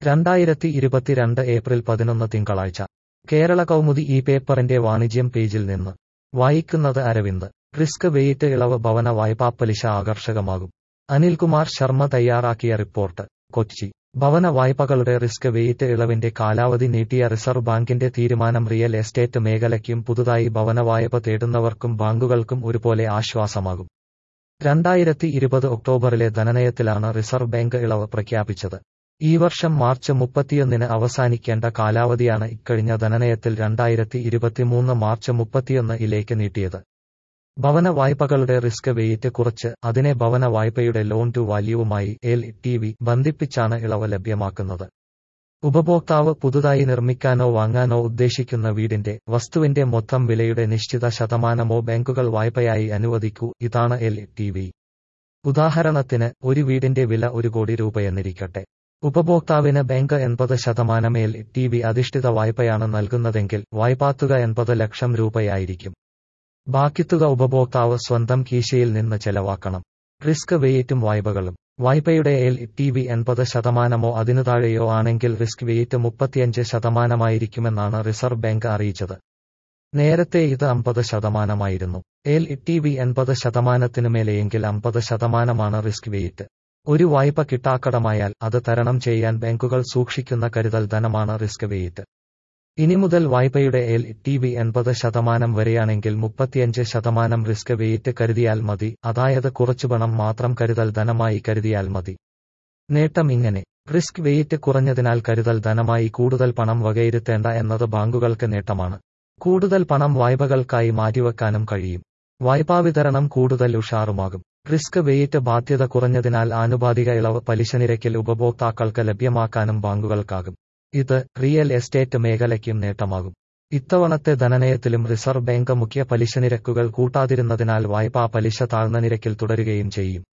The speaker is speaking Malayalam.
രണ്ടായിരത്തി ഇരുപത്തിരണ്ട് ഏപ്രിൽ പതിനൊന്ന് തിങ്കളാഴ്ച കേരള കൗമുദി ഈ പേപ്പറിന്റെ വാണിജ്യം പേജിൽ നിന്ന് വായിക്കുന്നത് അരവിന്ദ് റിസ്ക് വെയിറ്റ് ഇളവ് ഭവന വായ്പാപ്പലിശ ആകർഷകമാകും അനിൽകുമാർ ശർമ്മ തയ്യാറാക്കിയ റിപ്പോർട്ട് കൊച്ചി ഭവന വായ്പകളുടെ റിസ്ക് വെയിറ്റ് ഇളവിന്റെ കാലാവധി നീട്ടിയ റിസർവ് ബാങ്കിന്റെ തീരുമാനം റിയൽ എസ്റ്റേറ്റ് മേഖലയ്ക്കും പുതുതായി ഭവന വായ്പ തേടുന്നവർക്കും ബാങ്കുകൾക്കും ഒരുപോലെ ആശ്വാസമാകും രണ്ടായിരത്തി ഇരുപത് ഒക്ടോബറിലെ ധനനയത്തിലാണ് റിസർവ് ബാങ്ക് ഇളവ് പ്രഖ്യാപിച്ചത് ഈ വർഷം മാർച്ച് മുപ്പത്തിയൊന്നിന് അവസാനിക്കേണ്ട കാലാവധിയാണ് ഇക്കഴിഞ്ഞ ധനനയത്തിൽ രണ്ടായിരത്തി ഇരുപത്തിമൂന്ന് മാർച്ച് മുപ്പത്തിയൊന്ന് ഇലേക്ക് നീട്ടിയത് ഭവന വായ്പകളുടെ റിസ്ക് വെയിറ്റ് കുറച്ച് അതിനെ ഭവന വായ്പയുടെ ലോൺ ടു വാല്യൂവുമായി എൽ ടി വി ബന്ധിപ്പിച്ചാണ് ഇളവ് ലഭ്യമാക്കുന്നത് ഉപഭോക്താവ് പുതുതായി നിർമ്മിക്കാനോ വാങ്ങാനോ ഉദ്ദേശിക്കുന്ന വീടിന്റെ വസ്തുവിന്റെ മൊത്തം വിലയുടെ നിശ്ചിത ശതമാനമോ ബാങ്കുകൾ വായ്പയായി അനുവദിക്കൂ ഇതാണ് എൽ ടി വി ഉദാഹരണത്തിന് ഒരു വീടിന്റെ വില ഒരു കോടി രൂപയെന്നിരിക്കട്ടെ ഉപഭോക്താവിന് ബാങ്ക് എൺപത് ശതമാനം എൽ ടി വി അധിഷ്ഠിത വായ്പയാണ് നൽകുന്നതെങ്കിൽ വായ്പാത്തുക എൺപത് ലക്ഷം രൂപയായിരിക്കും ബാക്കിത്തുക ഉപഭോക്താവ് സ്വന്തം കീശയിൽ നിന്ന് ചെലവാക്കണം റിസ്ക് വെയിറ്റും വായ്പകളും വായ്പയുടെ എൽ ടി വി എൺപത് ശതമാനമോ അതിനു താഴെയോ ആണെങ്കിൽ റിസ്ക് വെയിറ്റ് മുപ്പത്തിയഞ്ച് ശതമാനമായിരിക്കുമെന്നാണ് റിസർവ് ബാങ്ക് അറിയിച്ചത് നേരത്തെ ഇത് അമ്പത് ശതമാനമായിരുന്നു എൽ ടി വി എൺപത് ശതമാനത്തിനു മേലെയെങ്കിൽ അമ്പത് ശതമാനമാണ് റിസ്ക് വെയിറ്റ് ഒരു വായ്പ കിട്ടാക്കടമായാൽ അത് തരണം ചെയ്യാൻ ബാങ്കുകൾ സൂക്ഷിക്കുന്ന കരുതൽ ധനമാണ് റിസ്ക് വെയിറ്റ് ഇനി മുതൽ വായ്പയുടെ എൽ ടി വി എൺപത് ശതമാനം വരെയാണെങ്കിൽ മുപ്പത്തിയഞ്ച് ശതമാനം റിസ്ക് വെയിറ്റ് കരുതിയാൽ മതി അതായത് കുറച്ചു പണം മാത്രം കരുതൽ ധനമായി കരുതിയാൽ മതി നേട്ടം ഇങ്ങനെ റിസ്ക് വെയിറ്റ് കുറഞ്ഞതിനാൽ കരുതൽ ധനമായി കൂടുതൽ പണം വകയിരുത്തേണ്ട എന്നത് ബാങ്കുകൾക്ക് നേട്ടമാണ് കൂടുതൽ പണം വായ്പകൾക്കായി മാറ്റിവെക്കാനും കഴിയും വായ്പാ വിതരണം കൂടുതൽ ഉഷാറുമാകും റിസ്ക് വെയിറ്റ് ബാധ്യത കുറഞ്ഞതിനാൽ ആനുപാതിക ഇളവ് പലിശ നിരക്കിൽ ഉപഭോക്താക്കൾക്ക് ലഭ്യമാക്കാനും ബാങ്കുകൾക്കാകും ഇത് റിയൽ എസ്റ്റേറ്റ് മേഖലയ്ക്കും നേട്ടമാകും ഇത്തവണത്തെ ധനനയത്തിലും റിസർവ് ബാങ്ക് മുഖ്യ പലിശ നിരക്കുകൾ കൂട്ടാതിരുന്നതിനാൽ വായ്പാ പലിശ താഴ്ന്ന നിരക്കിൽ തുടരുകയും ചെയ്യും